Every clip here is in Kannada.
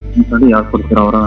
ಅಂತೇಳಿ ಹೇಳ್ಕೊಡ್ತೀರ ಅವರು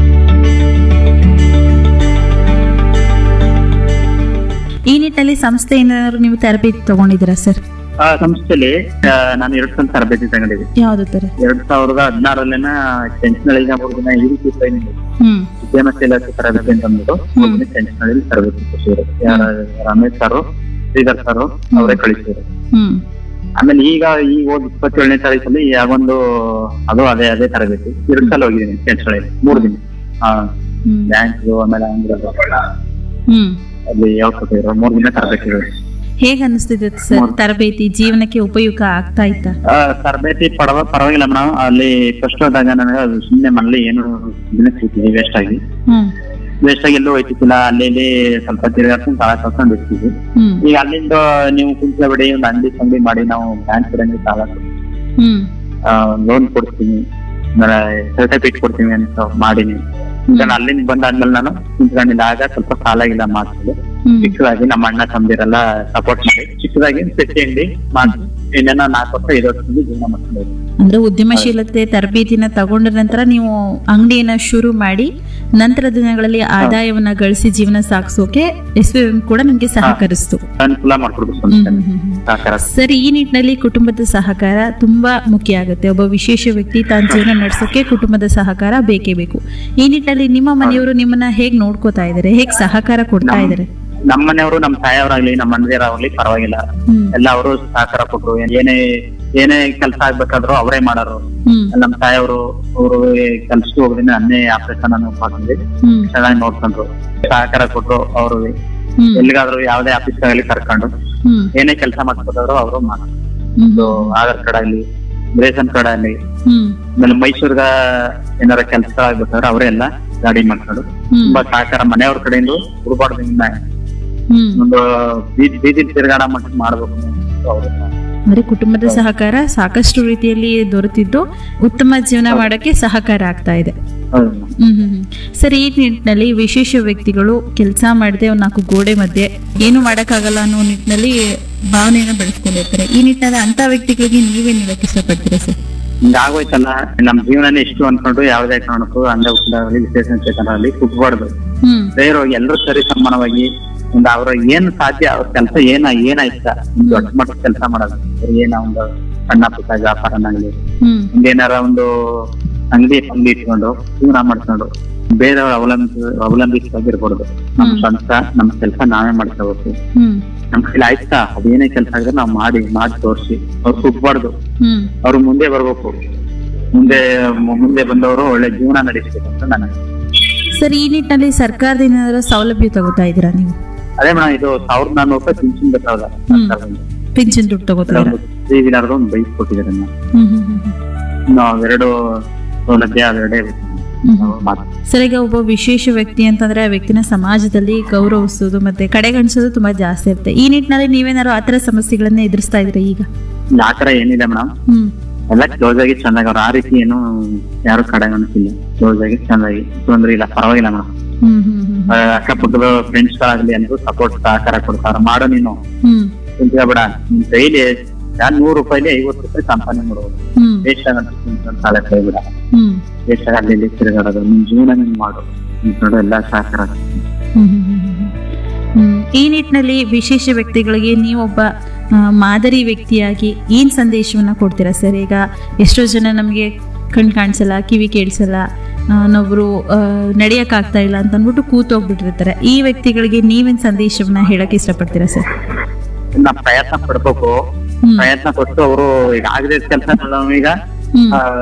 ಈ ನಿಟ್ಟಿನಲ್ಲಿ ಸಂಸ್ಥೆ ಏನಾದ್ರು ನೀವು ತರಬೇತಿ ತಗೊಂಡಿದ್ದೀರಾ ಸರ್ ಆ ಸಂಸ್ಥೆಲಿ ಆ, ನಾನು ಎರಡು ಸಲ ತರಬೇತಿ ತಗೊಂಡಿದ್ದೆ ಯಾವ್ದು ತರ ಎರಡ್ ಸಾವಿರದ ಹದಿನಾರಲ್ಲಿನ ಟೆನ್ಷನಳಿಗೆ ಮೂರು ದಿನ ಈ ರೀತಿ ಟ್ರೈನಿಂಗ್ ಹ್ಮ್ ಉದ್ಯಮಶೀಲತೆ ತರಬೇತಿ ಅಂತ ಅಂದ್ಬಿಟ್ಟು ಮೂರು ದಿನ ಟೆನ್ಷನಳಿ ತರಬೇತಿ ಕೊಟ್ಟಿದ್ರು ಯಾರ ರಮೇಶ್ ಸರ್ ಶ್ರೀಧರ್ ಸರ್ ಅವರೇ ಕಳಿಸಿದ್ರು ಹ್ಮ್ ಆಮೇಲೆ ಈಗ ಈಗ ಹೋದ್ ಇಪ್ಪತ್ತೇಳನೇ ತಾರೀಕಲ್ಲಿ ಯಾವೊಂದು ಅದು ಅದೇ ಅದೇ ತರಬೇತಿ ಎರಡು ಸಲ ಹೋಗಿದ್ದೀನಿ ಟೆನ್ಷನಳಿ ಮೂರು ದಿನ ಆ ಹ್ಮ್ ಬ್ಯಾಂಕ್ ಆಮೇಲೆ ಅಂದ್ರೆ ಹ್ಮ್ ಅಲ್ಲಿ ಹೇಳ್ಕೊಟ್ಟಿದ್ರು ಮೂರು ದಿನ ತರಬೇತಿಗಳು ಹೇಗ್ ಅನಿಸ್ತಿದೆ ಸರ್ ತರಬೇತಿ ಜೀವನಕ್ಕೆ ಉಪಯುಕ್ತ ಆಗ್ತಾ ಇತ್ತಾ ಆ, ತರಬೇತಿ ಪಡವ ಪರವಾಗಿಲ್ಲ ಮೇಡಮ್ ಅಲ್ಲಿ ಫಸ್ಟ್ ಹೋದಾಗ ನನಗೆ ಅದು ಸುಮ್ಮನೆ ಮನೇಲಿ ಏನು ದಿನ ಸಿಗ್ತಿದ್ವಿ ವೇಸ್ಟ್ ಆಗಿ ಹ್ಮ್ ವೇಸ್ಟ್ ಆಗಿ ಎಲ್ಲೂ ಹೋಯ್ತಿಲ್ಲ ಅಲ್ಲಿ ಇಲ್ಲಿ ಸ್ವಲ್ಪ ತಿರುಗಾಡ್ಕೊಂಡು ಸಾಲ ಕಳ್ಕೊಂಡು ಇರ್ತೀವಿ ಹ್ಮ್ ಈಗ ಅಲ್ಲಿಂದ ನೀವು ಕುಂತ್ಕೊಬೇಡಿ ಒಂದು ಅಂಗಡಿ ಸಂಗಡಿ ಮಾಡಿ ನಾವು ಬ್ಯಾಂಕ್ ಕಡೆಯಿಂದ ಸಾಲ ಹ್ಮ್ ಲೋನ್ ಕೊಡ್ತೀನಿ ಆಮೇಲೆ ಸರ್ಟಿಫಿಕೇಟ್ ಕೊಡ್ತೀನಿ ಅಂತ ಮಾಡೀನಿ ಈಗ ಅಲ್ಲಿಂದ ಬಂದಾದ್ಮೇಲೆ ನಾನು ಕುಂತ್ಕೊಂಡಿಲ್ಲ ಆಗ ಸ್ವಲ್ಪ ಸಾಲ ಇಲ್ಲ ಮಾಡ್ತಿದ್ದೆ ಹ್ಮ್ ಚಿಕ್ಕದಾಗಿ ನಮ್ಮ ಅಣ್ಣ ತಮ್ಮದಿರೆಲ್ಲ ಸಪೋರ್ಟ್ ಮಾಡಿ ಚಿಕ್ಕದಾಗಿ ಪೆಟ್ಟಿ ಅಂಗಡಿ ಮಾಡಿ ಇನ್ನೇನೋ ನಾಲ್ಕು ವರ್ಷ ಐದು ವರ್ಷದಿಂದ ಜೀವನ ಮಾಡ್ಕೊಂಡು ಅಂದ್ರೆ ಉದ್ಯಮಶೀಲತೆ ತರಬೇತಿನ ತಗೊಂಡ ನಂತರ ನೀವು ಅಂಗಡಿಯನ್ನ ಶುರು ಮಾಡಿ ನಂತರ ದಿನಗಳಲ್ಲಿ ಆದಾಯವನ್ನ ಗಳಿಸಿ ಜೀವನ ಸಾಗಿಸೋಕೆ ಎಸ್ ಕೂಡ ನಿಮ್ಗೆ ಸಹಕರಿಸ್ತು ಅನುಕೂಲ ಮಾಡ್ಕೊಡ್ಬೇಕು ಹ್ಮ್, ಸಂಸ್ಥೆ ಹ್ಮ್, ಹ್ಮ್, ಹ್ಮ್. ಸಹಕಾರ ಸರ್ ಈ ನಿಟ್ಟಿನಲ್ಲಿ ಕುಟುಂಬದ ಸಹಕಾರ ತುಂಬಾ ಮುಖ್ಯ ಆಗುತ್ತೆ ಒಬ್ಬ ವಿಶೇಷ ವ್ಯಕ್ತಿ ತಾನು ಜೀವನ ನಡೆಸೋಕೆ ಕುಟುಂಬದ ಸಹಕಾರ ಬೇಕೇ ಬೇಕು ಈ ನಿಟ್ಟಿನಲ್ಲಿ ನಿಮ್ಮ ಮನೆಯವರು ನಿಮ್ಮನ್ನ ಹೇಗ್ ನೋಡ್ಕೋತಾ ಇದ್ದಾರೆ ಹೇಗ್ ಸಹಕಾರ ಕೊಡ್ತಾ ಇದ್ದಾರೆ ನಮ್ಮ ಮನೆಯವರು ನಮ್ಮ ತಾಯಿಯವರಾಗ್ಲಿ ನಮ್ಮ ಅಣ್ಣದಿರಾಗ್ಲಿ ಪರವಾಗಿಲ್ಲ ಹ್ಮ್ ಎಲ್ಲ ಅವರು ಸಹಕಾರ ಕೊಟ್ರು ಏನೇ ಏನೇ ಕೆಲಸ ಆಗ್ಬೇಕಾದ್ರು ಅವರೇ ಮಾಡೋರು ಹ್ಮ್ ನಮ್ಮ ತಾಯಿಯವರು ಅವರು ಕೆಲ್ಸಕ್ಕೆ ಹೋಗೋದ್ರಿಂದ ಅನ್ನೇ ಆಪರೇಷನ್ ಅನ್ನು ಮಾಡ್ಕೊಂಡ್ವಿ ಹ್ಮ್ ಚೆನ್ನಾಗಿ ನೋಡ್ಕೊಂಡ್ರು ಸಹಕಾರ ಕೊಟ್ರು ಅವರು ಹ್ಮ್ ಎಲ್ಲಿಗಾದ್ರು ಯಾವ್ದೇ ಆಫೀಸ್ ಆಗಲಿ ಕರ್ಕೊಂಡು ಹ್ಮ್ ಏನೇ ಕೆಲಸ ಮಾಡ್ಬೇಕಾದ್ರು ಅವರು ಮಾಡ್ತಾರೆ ಹ್ಮ್ ಇದು ಆಧಾರ್ ಕಾರ್ಡ್ ಆಗ್ಲಿ ರೇಷನ್ ಕಾರ್ಡ್ ಆಗ್ಲಿ ಹ್ಮ್ ಆಮೇಲೆ ಮೈಸೂರ್ಗ ಏನಾರ ಕೆಲಸ ಆಗ್ಬೇಕಾದ್ರೆ ಅವರೇ ಎಲ್ಲ ಗಾಡಿ ಮಾಡ್ಕೊಂಡು ಹ್ಮ್ ತುಂಬಾ ಸಹಕಾರ ಮನೆಯವ್ರ ಕಡೆಯಿಂದ ಹುಡುಬಾರ್ದಿಂದ ಹ್ಮ್ ಒಂದು ಬೀದಿ ಬೀದಿ ತಿರುಗಾಡ ಮಟ್ಟ ಮಾಡ್ಬೇಕು ಅಂತ ಅವ್ರು ಅಂದ್ರೆ ಕುಟುಂಬದ ಸಹಕಾರ ಸಾಕಷ್ಟು ರೀತಿಯಲ್ಲಿ ದೊರೆತಿದ್ದು ಉತ್ತಮ ಜೀವನ ಮಾಡಕ್ಕೆ ಸಹಕಾರ ಆಗ್ತಾ ಇದೆ ಹೌದು. ಹ್ಮ್ ಹ್ಮ್ ಹ್ಮ್. ಸರ್ ಈ ನಿಟ್ಟಿನಲ್ಲಿ ವಿಶೇಷ ವ್ಯಕ್ತಿಗಳು ಕೆಲಸ ಮಾಡದೆ ಒಂದ್ ನಾಲ್ಕು ಗೋಡೆ ಮಧ್ಯೆ ಏನು ಮಾಡಕ್ಕಾಗಲ್ಲ ಅನ್ನೋ ನಿಟ್ಟಿನಲ್ಲಿ ಭಾವನೆಯನ್ನ ಬೆಳೆಸ್ಕೊಂಡಿರ್ತಾರೆ ಈ ನಿಟ್ಟಿನಲ್ಲಿ ಅಂತ ವ್ಯಕ್ತಿಗಳಿಗೆ ನೀವೇನ್ ಹೇಳಕ್ ಇಷ್ಟಪಡ್ತೀರಾ ಸರ್ ಹಿಂಗ ಆಗೋಯ್ತಲ್ಲ ನಮ್ ಜೀವನನೇ ಇಷ್ಟು ಅನ್ಕೊಂಡು ಯಾವ್ದೇ ಕಾರಣಕ್ಕೂ ಅಂಗ ಆಗಲಿ ವಿಶೇಷ ಚೇತನಾಗಲಿ ಕುಟ್ಬಾರ್ದು ಹ್ಮ್ ಧೈರ್ಯವಾಗಿ ಎಲ್ಲರೂ ಸರಿ ಸಮಾನವಾಗಿ ಒಂದು ಅವ್ರ ಏನ್ ಸಾಧ್ಯ ಅವ್ರ ಕೆಲಸ ಏನ ಏನಾಯ್ತ ಒಂದು ದೊಡ್ಡ ಮಟ್ಟದ ಕೆಲಸ ಮಾಡೋದು ಅವ್ರು ಏನ ಒಂದು ಸಣ್ಣ ಪುಟ್ಟ ವ್ಯಾಪಾರನಾಗ್ಲಿ ಹ್ಮ್ ಒಂದ್ ಏನಾರ ಒಂದು ಅಂಗಡಿ ಅಂಗಡಿ ಇಟ್ಕೊಂಡು ಜೀವನ ಮಾಡ್ಕೊಂಡು ಬೇರೆಯವ್ರ ಅವಲಂಬಿಸ ಅವಲಂಬಿಸವಾಗಿರ್ಬಾರ್ದು ನಮ್ ಸ್ವಂತ ನಮ್ ಕೆಲಸ ನಾವೇ ಮಾಡ್ಕೋಬೇಕು ಹ್ಮ್ ನಮ್ ಕೈಲಿ ಆಯ್ತಾ ಅದೇನೇ ಕೆಲಸ ಆಗಿದ್ರೆ ನಾವ್ ಮಾಡಿ ಮಾಡಿ ತೋರಿಸಿ ಅವ್ರು ಕುಗ್ಬಾರ್ದು ಹ್ಮ್ ಅವ್ರು ಮುಂದೆ ಬರ್ಬೇಕು ಮುಂದೆ ಮುಂದೆ ಬಂದವರು ಒಳ್ಳೆ ಜೀವನ ನಡೆಸಬೇಕು ಅಂತ ನನಗೆ ಸರ್ ಈ ನಿಟ್ಟಿನಲ್ಲಿ ಸರ್ಕಾರದಿಂದ ಏನಾದ್ರು ಸೌಲಭ್ಯ ತಗೋತಾ ಇದ್ದೀರಾ ನೀವು ಅದೇ ಮೇಡಮ್ ಇದು ಸಾವಿರದ ನಾನ್ನೂರು ರೂಪಾಯಿ ಪಿಂಚಣಿ ಬೇಕಾದ ಹ್ಮ್. ಪಿಂಚನ್ ದುಡ್ಡು ತಗೋತಾ ಇದ್ದೀರಾ ತ್ರೀ ವೀಲರ್ದು ಒಂದು ಬೈಕ್ ಕೊಟ್ಟಿದ್ದಾರೆ ನಾವು ಹ್ಮ್ ಹ್ಮ್ ಹ್ಮ್ ಹ್ಮ್ ನಾವು ಎರಡು ಸೌಲಭ್ಯ ಅವೆರಡೇ ಹ್ಮ್ ನಾವು ಮಾತು ಸರ್ ಈಗ ಒಬ್ಬ ವಿಶೇಷ ವ್ಯಕ್ತಿ ಅಂತಂದ್ರೆ ಆ ವ್ಯಕ್ತಿನ ಸಮಾಜದಲ್ಲಿ ಗೌರವಿಸೋದು ಮತ್ತೆ ಕಡೆಗಣಿಸೋದು ತುಂಬಾ ಜಾಸ್ತಿ ಇರುತ್ತೆ ಈ ನಿಟ್ಟಿನಲ್ಲಿ ನೀವೇನಾದ್ರು ಆತರ ಸಮಸ್ಯೆಗಳನ್ನ ಎದುರಿಸ್ತಾ ಇದ್ರಿ ಈಗ ಆ ತರ ಏನಿದೆ ಮೇಡಮ್ ಹ್ಮ್ ಎಲ್ಲ ಕ್ಲೋಸ್ ಆಗಿ ಚೆನ್ನಾಗಿ ಅವ್ರು ಆ ರೀತಿ ಏನು ಯಾರು ಕಡೆ ಅನಿಸಿಲ್ಲ ಕ್ಲೋಸ್ ಆಗಿ ಚೆನ್ನಾಗಿ ತೊಂದ್ರೆ ಇಲ್ಲ ಪರವಾಗಿಲ್ಲ ಮೇಡಮ್ ಹ್ಮ್ ಹ್ಮ್ ಹ್ಮ್ ಅಕ್ಕಪಕ್ಕದ ಫ್ರೆಂಡ್ಸ್ ಗಳಾಗ್ಲಿ ಅಂದ್ರು ಸಪೋರ್ಟ್ ಸಹಕಾರ ಕೊಡ್ತಾರ ಮಾಡೋ ನೀನು ಹ್ಮ್ ಕುಂತ್ಕ ಬೇಡ ನಿನ್ ಕೈಲಿ ಯಾರು ನೂರು ರೂಪಾಯಿಲಿ ಐವತ್ತು ರೂಪಾಯಿ ಸಂಪಾದನೆ ಮಾಡ್ಬೋದು ಹ್ಮ್ ವೇಸ್ಟ್ ಆಗಂತ ಸಾಲ ಕೈ ಬಿಡ ಹ್ಮ್ ವೇಸ್ಟ್ ಆಗ ಅಲ್ಲಿ ಇಲ್ಲಿ ತಿರುಗಾಡೋದು ನಿನ್ ಜೀವನ ನೀನ್ ಮಾಡು ನಿನ್ ನೋಡು ಎಲ್ಲ ಸಹಕಾರ ಹ್ಮ್ ಹ್ಮ್ ಹ್ಮ್ ಹ್ಮ್ ಹ್ಮ್. ಈ ನಿಟ್ಟಿನಲ್ಲಿ ವಿಶೇಷ ವ್ಯಕ್ತಿಗಳಿಗೆ ನೀವೊಬ್ಬ ಆ, ಮಾದರಿ ವ್ಯಕ್ತಿಯಾಗಿ ಏನ್ ಸಂದೇಶವನ್ನ ಕೊಡ್ತೀರಾ ಸರ್ ಈಗ ಎಷ್ಟೋ ಜನ ನಮಗೆ ಕಣ್ ಕಾಣಿಸಲ್ಲ ಕಿವಿ ಕೇಳಿಸಲ್ಲ ನಾವೊಬ್ರು ನಡೆಯಕ್ಕಾಗ್ತಾ ಇಲ್ಲ ಅಂತ ಅಂದ್ಬಿಟ್ಟು ಕೂತೋಗ್ಬಿಟ್ಟಿರ್ತಾರೆ ಈ ವ್ಯಕ್ತಿಗಳಿಗೆ ನೀವೇನ್ ಸಂದೇಶವನ್ನ ಹೇಳಕ್ ಇಷ್ಟಪಡ್ತೀರಾ ಸರ್ ನಾವ್ ಪ್ರಯತ್ನ ಪಡ್ಬೇಕು ಹ್ಮ್ ಪ್ರಯತ್ನ ಪಟ್ಟು ಅವರು ಈಗ ಆಗದೆ ಕೆಲಸ ಈಗ ಹ್ಮ್ ಆ,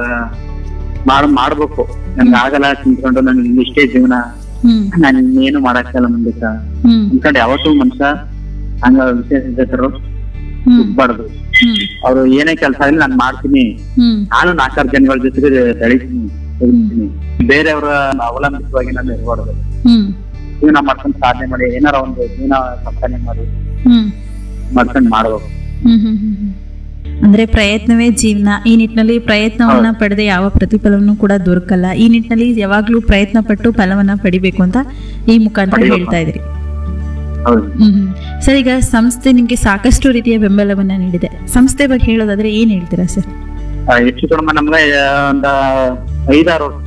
ಮಾಡ್ ಮಾಡ್ಬೇಕು ನನ್ಗೆ ಆಗಲ್ಲ ತಿಂತ್ಕೊಂಡು ನನ್ಗೆ ಇಷ್ಟೇ ಜೀವನ ಹ್ಮ್ ನಾನು ಇನ್ನೇನು ಮಾಡಕ್ಕಾಗಲ್ಲ ಮುಂದಕ್ಕ ಹ್ಮ್ ಅನ್ಕೊಂಡು ಯಾವತ್ತೂ ಮನುಷ್ಯ ಹಂಗ ವಿಶೇಷರು ಹ್ಮ್ ಇರ್ಬಾರ್ದು ಹ್ಮ್ ಅವ್ರು ಏನೇ ಕೆಲಸ ಆಗಲಿ ನಾನು ಮಾಡ್ತೀನಿ ಹ್ಮ್ ನಾನು ನಾಲ್ಕಾರು ಜನಗಳ ಜೊತೆಗೆ ಬೆಳಿತೀನಿ ಬೆಳಿತೀನಿ ಬೇರೆಯವರ ಅವಲಂಬಿತವಾಗಿ ನಾನು ಇರಬಾರ್ದು ಹ್ಮ್ ಜೀವನ ಮಾಡ್ಕೊಂಡು ಸಾಧನೆ ಮಾಡಿ ಏನಾರ ಒಂದು ಜೀವನ ಸಂಪಾದನೆ ಮಾಡಿ ಹ್ಮ್ ಮಾಡ್ಕೊಂಡು ಮಾಡ್ಬೇಕು ಹ್ಮ್ ಹ್ಮ್ ಹ್ಮ್ ಹ್ಮ್. ಅಂದ್ರೆ ಪ್ರಯತ್ನವೇ ಜೀವನ ಈ ನಿಟ್ಟಿನಲ್ಲಿ ಪ್ರಯತ್ನವನ್ನ ಪಡೆದ ಯಾವ ಪ್ರತಿಫಲವನ್ನು ಕೂಡ ದೊರಕಲ್ಲ ಈ ನಿಟ್ಟಿನಲ್ಲಿ ಯಾವಾಗ್ಲೂ ಪ್ರಯತ್ನ ಪಟ್ಟು ಫಲವನ್ನ ಪಡಿಬೇಕು ಅಂತ ಈ ಮುಖಾಂತರ ಪಡಿಬೇಕು. ಹೇಳ್ತಾ ಇದ್ರಿ ಹೌದು ಹ್ಮ್ ಹ್ಮ್. ಸರ್ ಈಗ ಸಂಸ್ಥೆ ನಿಮ್ಗೆ ಸಾಕಷ್ಟು ರೀತಿಯ ಬೆಂಬಲವನ್ನ ನೀಡಿದೆ ಸಂಸ್ಥೆ ಬಗ್ಗೆ ಹೇಳೋದಾದ್ರೆ ಏನ್ ಹೇಳ್ತೀರಾ ಸರ್ ಆ, ಹೆಚ್ಚು ಕಡಿಮೆ ನಮ್ಗೆ ಆ, ಒಂದ ಐದಾರು